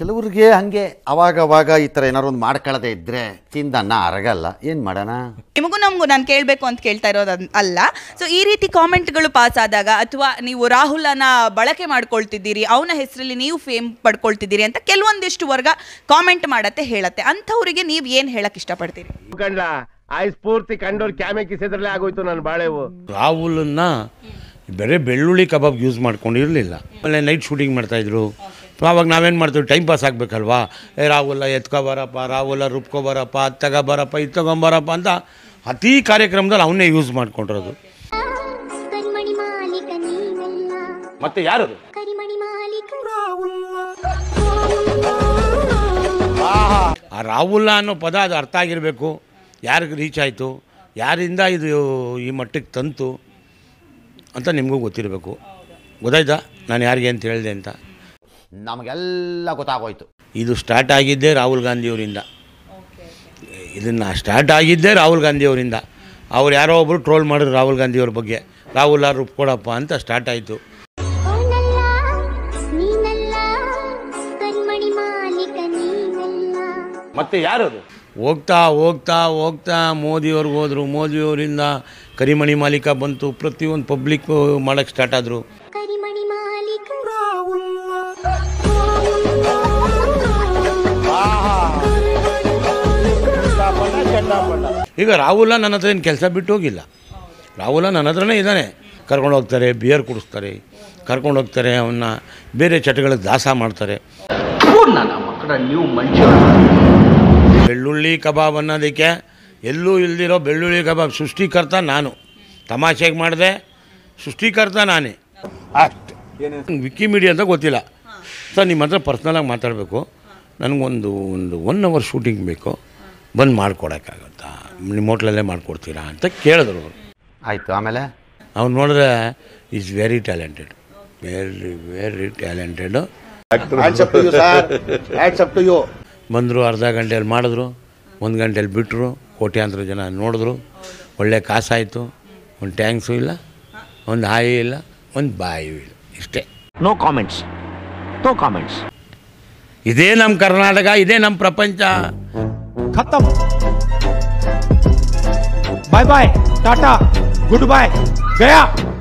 ಕೆಲವ್ರಿಗೆ ಹಂಗೆ ಅವಾಗ ಅವಾಗ ಈ ಥರ ಏನಾರು ಒಂದು ಮಾಡ್ಕೊಳ್ಳದೆ ಇದ್ರೆ ತಿಂದ ಅನ್ನ ಅರಗಲ್ಲ ಏನು ಮಾಡೋಣ ನಿಮಗೂ ನಮಗೂ ನಾನು ಕೇಳಬೇಕು ಅಂತ ಕೇಳ್ತಾ ಇರೋದು ಅದ್- ಅಲ್ಲ ಸೊ ಈ ರೀತಿ ಕಾಮೆಂಟ್ಗಳು ಪಾಸ್ ಆದಾಗ ಅಥವಾ ನೀವು ರಾಹುಲನ ಬಳಕೆ ಮಾಡ್ಕೊಳ್ತಿದ್ದೀರಿ ಅವನ ಹೆಸರಲ್ಲಿ ನೀವು ಫೇಮ್ ಪಡ್ಕೊಳ್ತಿದ್ದೀರಿ ಅಂತ ಕೆಲವೊಂದಿಷ್ಟು ವರ್ಗ ಕಾಮೆಂಟ್ ಮಾಡತ್ತೆ ಹೇಳತ್ತೆ ಅಂಥವ್ರಿಗೆ ನೀವು ಏನು ಹೇಳಕ್ ಇಷ್ಟಪಡ್ತೀರಿ ಕಂಡ್ಲ ಆಯ್ ಸ್ಫೂರ್ತಿ ಕಂಡೋರ್ ಕ್ಯಾಮೆ ಕಿಸಿದ್ರಲ್ಲೇ ಆಗೋಯ್ತು ನನ್ನ ಬಾಳೆವು ರಾಹುಲನ್ನ ಬರೀ ಬೆಳ್ಳುಳ್ಳಿ ಕಬಾಬ್ ಯೂಸ್ ಮಾಡ್ಕೊಂಡಿರಲಿಲ್ಲ ಆಮೇಲೆ ನೈಟ್ ಶೂಟಿಂಗ್ ಮಾಡ್ತಾಯಿದ್ರು ಅವಾಗ ನಾವೇನು ಮಾಡ್ತೀವಿ ಟೈಮ್ ಪಾಸ್ ಆಗಬೇಕಲ್ವಾ ಏ ರಾಹುಲ ಎತ್ಕೊ ಬರಪ್ಪ ರಾಹುಲ ರುಬ್ಕೊ ಬರಪ್ಪ ಅದು ತಗೋ ಬರಪ್ಪ ಇದು ತಗೊಂಬರಪ್ಪ ಅಂತ ಅತೀ ಕಾರ್ಯಕ್ರಮದಲ್ಲಿ ಅವನ್ನೇ ಯೂಸ್ ಮಾಡ್ಕೊಂಡಿರೋದು ಕರಿಮಣಿ ಮಾಲೀಕ ನೀನಲ್ಲ ಮತ್ತೆ ಯಾರು ಕರಿಮಣಿ ಮಾಲೀಕ ಆ ರಾಹುಲ ಅನ್ನೋ ಪದ ಅದು ಅರ್ಥ ಆಗಿರಬೇಕು ಯಾರಿಗೆ ರೀಚ್ ಆಯಿತು ಯಾರಿಂದ ಇದು ಈ ಮಟ್ಟಕ್ಕೆ ತಂತು ಅಂತ ನಿಮಗೂ ಗೊತ್ತಿರಬೇಕು ಗೊತ್ತಾಯ್ತಾ ನಾನು ಯಾರಿಗೆ ಅಂತ ಹೇಳಿದೆ ಅಂತ ನಮಗೆಲ್ಲ ಗೊತ್ತಾಗೋಯ್ತು ಇದು ಸ್ಟಾರ್ಟ್ ಆಗಿದ್ದೇ ರಾಹುಲ್ ಗಾಂಧಿಯವರಿಂದ ಇದನ್ನು ಸ್ಟಾರ್ಟ್ ಆಗಿದ್ದೇ ರಾಹುಲ್ ಗಾಂಧಿಯವರಿಂದ ಅವ್ರು ಯಾರೋ ಒಬ್ಬರು ಟ್ರೋಲ್ ಮಾಡಿದ್ರು ರಾಹುಲ್ ಗಾಂಧಿಯವ್ರ ಬಗ್ಗೆ ರಾಹುಲ್ ಅವ್ರು ಕೊಡಪ್ಪ ಅಂತ ಸ್ಟಾರ್ಟ್ ಆಯಿತು ಅವನಲ್ಲ ನೀನಲ್ಲ ಕರಿಮಣಿ ಮಾಲೀಕ ನೀನಲ್ಲ ಮತ್ತೆ ಯಾರದು ಹೋಗ್ತಾ ಹೋಗ್ತಾ ಹೋಗ್ತಾ ಮೋದಿಯವ್ರಿಗೆ ಹೋದರು ಮೋದಿಯವರಿಂದ ಕರಿಮಣಿ ಮಾಲೀಕ ಬಂತು ಪ್ರತಿಯೊಂದು ಪಬ್ಲಿಕ್ ಮಾಡೋಕ್ಕೆ ಸ್ಟಾರ್ಟ್ ಆದರು ಕರಿಮಣಿ ಮಾಲೀಕ ಈಗ ರಾಹುಲ ನನ್ನ ಹತ್ರ ಏನು ಕೆಲಸ ಬಿಟ್ಟು ಹೋಗಿಲ್ಲ ರಾಹುಲ ನನ್ನ ಹತ್ರನೇ ಇದ್ದಾನೆ ಕರ್ಕೊಂಡು ಹೋಗ್ತಾರೆ ಬಿಯರ್ ಕುಡಿಸ್ತಾರೆ ಕರ್ಕೊಂಡು ಹೋಗ್ತಾರೆ ಅವನ್ನ ಬೇರೆ ಚಟಗಳಿಗೆ ದಾಸ ಮಾಡ್ತಾರೆ ಬೆಳ್ಳುಳ್ಳಿ ಕಬಾಬ್ ಅನ್ನೋದಕ್ಕೆ ಎಲ್ಲೂ ಇಲ್ದಿರೋ ಬೆಳ್ಳುಳ್ಳಿ ಕಬಾಬ್ ಸೃಷ್ಟಿಕರ್ತ ನಾನು ತಮಾಷೆಗೆ ಮಾಡಿದೆ ಸೃಷ್ಟಿಕರ್ತ ನಾನೇ ವಿಕಿಮೀಡಿಯಾ ಅಂತ ಗೊತ್ತಿಲ್ಲ ಸರ್ ನಿಮ್ಮ ಹತ್ರ ಪರ್ಸ್ನಲಾಗಿ ಮಾತಾಡಬೇಕು ನನಗೊಂದು ಒಂದು ಒನ್ ಅವರ್ ಶೂಟಿಂಗ್ ಬೇಕು ಬಂದು ಮಾಡ್ಕೊಡೋಕ್ಕಾಗುತ್ತಾ ನಿಮ್ಮ ಹೋಟ್ಲಲ್ಲೇ ಮಾಡಿಕೊಡ್ತೀರಾ ಅಂತ ಕೇಳಿದ್ರು ಅವರು ಆಯಿತು ಆಮೇಲೆ ಅವ್ನು ನೋಡಿದ್ರೆ is very talented very very talented ಬಂದರು ಅರ್ಧ ಗಂಟೆಯಲ್ಲಿ ಮಾಡಿದ್ರು ಒಂದು ಗಂಟೆಯಲ್ಲಿ ಬಿಟ್ಟರು ಕೋಟ್ಯಾಂತರ ಜನ ನೋಡಿದ್ರು ಒಳ್ಳೆ ಕಾಸಾಯಿತು ಒಂದು ಟ್ಯಾಂಕ್ಸು ಇಲ್ಲ ಒಂದು ಹಾಯಿ ಇಲ್ಲ ಒಂದು ಬಾಯಿಯೂ ಇಲ್ಲ ಇಷ್ಟೇ ನೋ ಕಾಮೆಂಟ್ಸ್ ನೋ ಕಾಮೆಂಟ್ಸ್ ಇದೇ ನಮ್ಮ ಕರ್ನಾಟಕ ಇದೇ ನಮ್ಮ ಪ್ರಪಂಚ खत्म bye bye tata goodbye गया